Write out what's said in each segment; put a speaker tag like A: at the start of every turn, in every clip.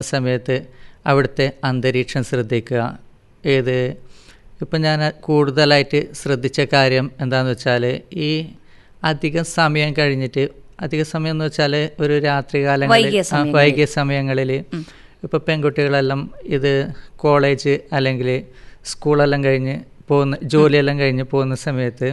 A: സമയത്ത് അവിടുത്തെ അന്തരീക്ഷം ശ്രദ്ധിക്കുക ഏത് ഇപ്പം ഞാൻ കൂടുതലായിട്ട് ശ്രദ്ധിച്ച കാര്യം എന്താണെന്ന് വെച്ചാൽ ഈ അധികം സമയം കഴിഞ്ഞിട്ട് അധിക സമയം എന്ന് വെച്ചാൽ ഒരു രാത്രികാലങ്ങളിൽ
B: വൈകിയ
A: ആ, വൈകിയ സമയങ്ങളിൽ ഇപ്പോൾ പെൺകുട്ടികളെല്ലാം ഇത് കോളേജ് അല്ലെങ്കിൽ സ്കൂളെല്ലാം കഴിഞ്ഞ് പോകുന്ന ജോലിയെല്ലാം കഴിഞ്ഞ് പോകുന്ന സമയത്ത്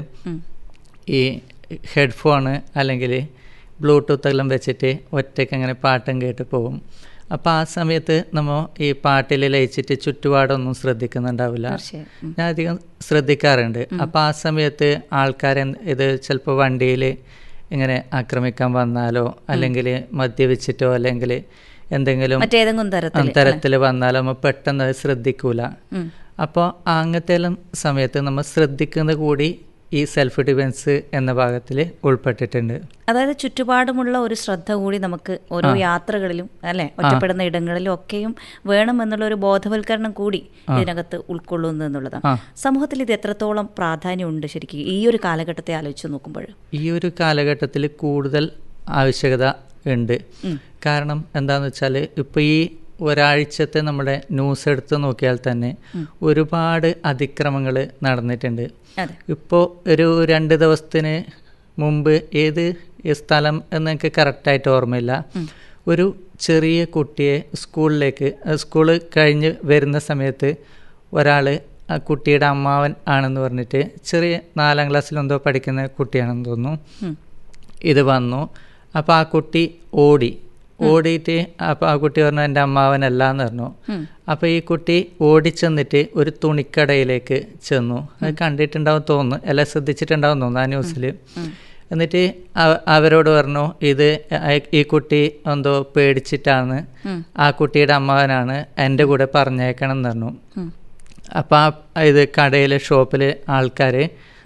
A: ഈ ഹെഡ്ഫോണ് അല്ലെങ്കിൽ ബ്ലൂടൂത്ത് എല്ലാം വെച്ചിട്ട് ഒറ്റയ്ക്ക് അങ്ങനെ പാട്ടും കേട്ട് പോകും അപ്പോൾ ആ സമയത്ത് നമ്മൾ ഈ പാട്ടിൽ ലയിച്ചിട്ട് ചുറ്റുപാടൊന്നും ശ്രദ്ധിക്കുന്നുണ്ടാവില്ല
B: തീർച്ചയായും. ഉം.
A: ഞാൻ അധികം ശ്രദ്ധിക്കാറുണ്ട് അപ്പോൾ ആ സമയത്ത് ആൾക്കാരെ ഇത് ചിലപ്പോൾ വണ്ടിയിൽ ഇങ്ങനെ ആക്രമിക്കാൻ വന്നാലോ അല്ലെങ്കിൽ മദ്യപിച്ചിട്ടോ അല്ലെങ്കിൽ എന്തെങ്കിലും
B: മറ്റേതെങ്കിലും തരത്തിൽ
A: തരത്തിൽ വന്നാലോ നമ്മൾ പെട്ടെന്ന് അത് ശ്രദ്ധിക്കൂല
B: ഉം.
A: അപ്പോൾ അങ്ങനത്തെ എല്ലാം സമയത്ത് നമ്മൾ ശ്രദ്ധിക്കുന്ന കൂടി ഈ സെൽഫ് ഡിഫെൻസ് എന്ന ഭാഗത്തിൽ ഉൾപ്പെട്ടിട്ടുണ്ട്
B: അതായത് ചുറ്റുപാടുമുള്ള ഒരു ശ്രദ്ധ കൂടി നമുക്ക് ഓരോ യാത്രകളിലും അല്ലെ ഒറ്റപ്പെടുന്ന ഇടങ്ങളിലും ഒക്കെയും വേണമെന്നുള്ള ഒരു ബോധവൽക്കരണം കൂടി ഇതിനകത്ത് ഉൾക്കൊള്ളുന്നു എന്നുള്ളതാണ്
A: ആ.
B: സമൂഹത്തിൽ ഇത് എത്രത്തോളം പ്രാധാന്യമുണ്ട് ശരിക്കും ഈ ഒരു കാലഘട്ടത്തെ ആലോചിച്ച് നോക്കുമ്പോൾ
A: ഈ ഒരു കാലഘട്ടത്തിൽ കൂടുതൽ ആവശ്യകത ഉണ്ട് കാരണം എന്താണെന്ന് വെച്ചാൽ ഇപ്പോൾ ഈ ഒരാഴ്ചത്തെ നമ്മുടെ ന്യൂസ് എടുത്ത് നോക്കിയാൽ തന്നെ ഒരുപാട് അതിക്രമങ്ങൾ നടന്നിട്ടുണ്ട്
B: അതെ
A: ഇപ്പോൾ ഒരു രണ്ട് ദിവസത്തിന് മുമ്പ് ഏത് സ്ഥലം എന്ന് എനിക്ക് കറക്റ്റായിട്ട് ഓർമ്മയില്ല ഒരു ചെറിയ കുട്ടിയെ സ്കൂളിലേക്ക് സ്കൂള് കഴിഞ്ഞ് വരുന്ന സമയത്ത് ഒരാൾ ആ കുട്ടിയുടെ അമ്മാവൻ ആണെന്ന് പറഞ്ഞിട്ട് ചെറിയ നാലാം ക്ലാസ്സിലെന്തോ പഠിക്കുന്ന കുട്ടിയാണെന്ന് തോന്നുന്നു ഇത് വന്നു അപ്പോൾ ആ കുട്ടി ഓടി ഓടിയിട്ട് അപ്പോൾ ആ കുട്ടി പറഞ്ഞു എൻ്റെ അമ്മാവനല്ല എന്ന് പറഞ്ഞു അപ്പോൾ ഈ കുട്ടി ഓടിച്ചെന്നിട്ട് ഒരു തുണിക്കടയിലേക്ക് ചെന്നു അത് കണ്ടിട്ടുണ്ടാവും തോന്നുന്നു എല്ലാം ശ്രദ്ധിച്ചിട്ടുണ്ടാവും തോന്നുന്നു ആ ന്യൂസിൽ എന്നിട്ട് അവ- അവരോട് പറഞ്ഞു ഇത് അയ- ഈ കുട്ടി എന്തോ പേടിച്ചിട്ടാണ് ആ കുട്ടിയുടെ അമ്മാവനാണ് എൻ്റെ കൂടെ പറഞ്ഞേക്കണം എന്ന് പറഞ്ഞു അപ്പോൾ ആ ഇത് കടയിലെ ഷോപ്പിൽ ആൾക്കാർ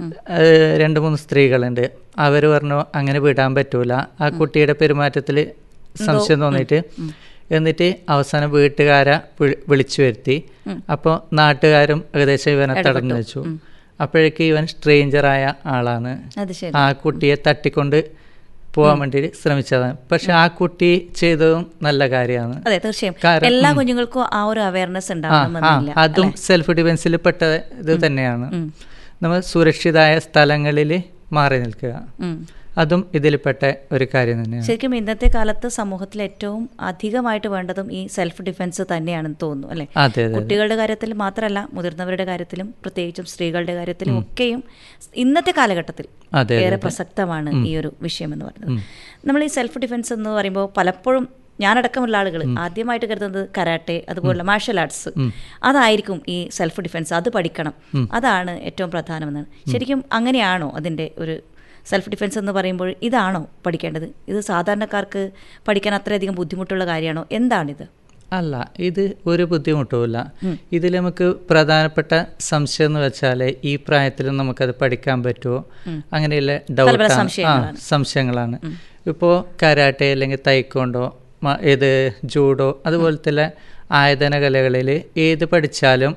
A: രണ്ട് മൂന്ന് സ്ത്രീകളുണ്ട് അവർ പറഞ്ഞു അങ്ങനെ വിടാൻ പറ്റൂല ആ കുട്ടിയുടെ പെരുമാറ്റത്തിൽ സംശയം തോന്നിയിട്ട് എന്നിട്ട് അവസാനം വീട്ടുകാരെ വിളി- വിളിച്ചു വരുത്തി അപ്പോൾ നാട്ടുകാരും ഏകദേശം ഇവനെ തടഞ്ഞു വെച്ചു അപ്പോഴേക്ക് ഇവൻ സ്ട്രേഞ്ചറായ ആളാണ്
B: അത് ശരി
A: ആ കുട്ടിയെ തട്ടിക്കൊണ്ട് പോകാൻ വേണ്ടി ശ്രമിച്ചതാണ് പക്ഷെ ആ കുട്ടി ചെയ്തതും നല്ല കാര്യമാണ്
B: അതെ തീർച്ചയായും
A: കാരണം-
B: എല്ലാ കുഞ്ഞുങ്ങൾക്കും ആ ഒരു അവയർനെസ്
A: ആ, ആ,
B: ഉണ്ടാവണമെന്നില്ല
A: അതും സെൽഫ് ഡിഫെൻസിൽ പെട്ട ഇത് തന്നെയാണ് നമ്മൾ സുരക്ഷിതായ സ്ഥലങ്ങളിൽ മാറി നിൽക്കുക
B: ഉം.
A: അതും ഇതിൽപ്പെട്ട ഒരു കാര്യം തന്നെയാണ്
B: ശരിക്കും ഇന്നത്തെ കാലത്ത് സമൂഹത്തിൽ ഏറ്റവും അധികമായിട്ട് വേണ്ടതും ഈ സെൽഫ് ഡിഫെൻസ് തന്നെയാണെന്ന് തോന്നുന്നു അല്ലെ
A: അതെ അതെ
B: കുട്ടികളുടെ കാര്യത്തിൽ മാത്രമല്ല മുതിർന്നവരുടെ കാര്യത്തിലും പ്രത്യേകിച്ചും സ്ത്രീകളുടെ കാര്യത്തിലും ഒക്കെയും ഇന്നത്തെ കാലഘട്ടത്തിൽ
A: അതെ
B: ഏറെ പ്രസക്തമാണ് ഈ ഒരു വിഷയം എന്ന് പറയുന്നത് നമ്മൾ ഈ സെൽഫ് ഡിഫെൻസ് എന്ന് പറയുമ്പോൾ പലപ്പോഴും ഞാനടക്കമുള്ള ആളുകൾ ആദ്യമായിട്ട് കരുതുന്നത് കരാട്ടെ അതുപോലുള്ള മാർഷൽ ആർട്സ് അതായിരിക്കും ഈ സെൽഫ് ഡിഫെൻസ് അത് പഠിക്കണം അതാണ് ഏറ്റവും പ്രധാനമെന്നാണ് ശരിക്കും അങ്ങനെയാണോ അതിൻ്റെ ഒരു സെൽഫ് ഡിഫെൻസ് എന്ന് പറയുമ്പോൾ ഇതാണോ പഠിക്കേണ്ടത് ഇത് സാധാരണക്കാർക്ക് പഠിക്കാൻ അത്രയധികം ബുദ്ധിമുട്ടുള്ള കാര്യമാണോ എന്താണിത്
A: അല്ല ഇത് ഒരു ബുദ്ധിമുട്ടുമില്ല ഇതിൽ നമുക്ക് പ്രധാനപ്പെട്ട സംശയം എന്ന് വെച്ചാൽ ഈ പ്രായത്തിൽ നമുക്കത് പഠിക്കാൻ പറ്റുമോ അങ്ങനെയുള്ള ഡൗട്ട് ആ
B: സംശയങ്ങളാണ്.
A: സംശയങ്ങളാണ് ഇപ്പോൾ കരാട്ടെ അല്ലെങ്കിൽ തൈക്കോണ്ടോ മ- ഇത് ജൂഡോ അതുപോലത്തെ ആയുധന കലകളിൽ ഏത് പഠിച്ചാലും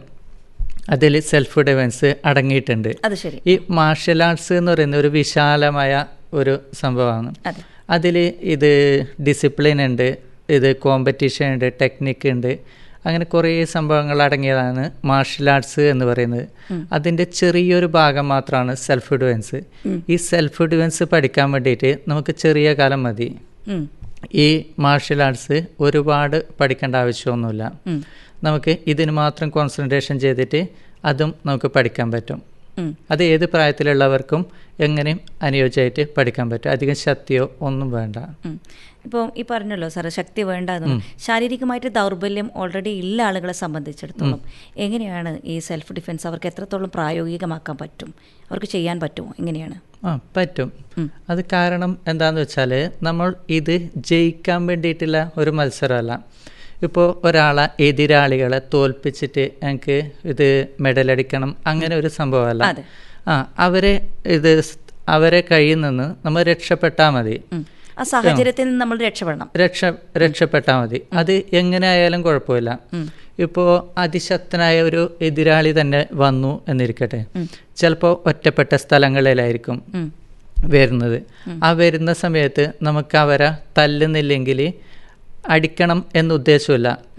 A: അതിൽ സെൽഫ് ഡിഫെൻസ് അടങ്ങിയിട്ടുണ്ട്
B: അത് ശരി
A: ഈ മാർഷൽ ആർട്സ് എന്ന് പറയുന്ന ഒരു വിശാലമായ ഒരു സംഭവമാണ്
B: അതെ
A: അതിൽ ഇത് ഡിസിപ്ലിൻ ഉണ്ട് ഇത് കോമ്പറ്റീഷൻ ഉണ്ട് ടെക്നിക്ക് ഉണ്ട് അങ്ങനെ കുറേ സംഭവങ്ങൾ അടങ്ങിയതാണ് മാർഷൽ ആർട്സ് എന്ന് പറയുന്നത് അതിൻ്റെ ചെറിയൊരു ഭാഗം മാത്രമാണ് സെൽഫ് ഡിഫെൻസ് ഈ സെൽഫ് ഡിഫെൻസ് പഠിക്കാൻ വേണ്ടിയിട്ട് നമുക്ക് ചെറിയ കാലം മതി
B: ഉം.
A: ഈ മാർഷൽ ആർട്സ് ഒരുപാട് പഠിക്കേണ്ട ആവശ്യമൊന്നുമില്ല നമുക്ക് ഇതിന് മാത്രം കോൺസെൻട്രേഷൻ ചെയ്തിട്ട് അതും നമുക്ക് പഠിക്കാൻ പറ്റും
B: ഉം.
A: അത് ഏത് പ്രായത്തിലുള്ളവർക്കും എങ്ങനെയും അനുയോജ്യമായിട്ട് പഠിക്കാൻ പറ്റും അധികം ശക്തിയോ ഒന്നും വേണ്ട
B: ഉം. ഇപ്പോൾ ഈ പറഞ്ഞല്ലോ സാറേ ശക്തി വേണ്ട എന്ന് ശാരീരികമായിട്ട് ദൗർബല്യം ഓൾറെഡി ഉള്ള ആളുകളെ സംബന്ധിച്ചിടത്തോളം എങ്ങനെയാണ് ഈ സെൽഫ് ഡിഫെൻസ് അവർക്ക് എത്രത്തോളം പ്രായോഗികമാക്കാൻ പറ്റും അവർക്ക് ചെയ്യാൻ പറ്റുമോ എങ്ങനെയാണ്
A: ആ പറ്റും അത് കാരണം എന്താന്ന് വെച്ചാൽ നമ്മൾ ഇത് ജയിക്കാൻ വേണ്ടിയിട്ടുള്ള ഒരു മത്സരമല്ല ഇപ്പോൾ ഒരാളെ എതിരാളികളെ തോൽപ്പിച്ചിട്ട് എനിക്ക് ഇത് മെഡലടിക്കണം അങ്ങനെ ഒരു സംഭവമല്ല
B: അതെ.
A: ആ അവരെ ഇത് സ്- അവരെ കയ്യിൽ നിന്ന് നമ്മൾ രക്ഷപ്പെട്ടാൽ മതി
B: ഉം. ആ സാഹചര്യത്തിൽ നിന്ന് നമ്മൾ രക്ഷപ്പെടണം
A: രക്ഷ രക്ഷപ്പെട്ടാൽ മതി അത് എങ്ങനെ ആയാലും കുഴപ്പമില്ല ഇപ്പോൾ അതിശക്തനായ ഒരു എതിരാളി തന്നെ വന്നു എന്നിരിക്കട്ടെ ചിലപ്പോൾ ഒറ്റപ്പെട്ട സ്ഥലങ്ങളിലായിരിക്കും വരുന്നത് ആ വരുന്ന സമയത്ത് നമുക്ക് അവരെ തല്ലുന്നില്ലെങ്കിൽ അടിക്കണം എന്ന ഉദ്ദേശമില്ല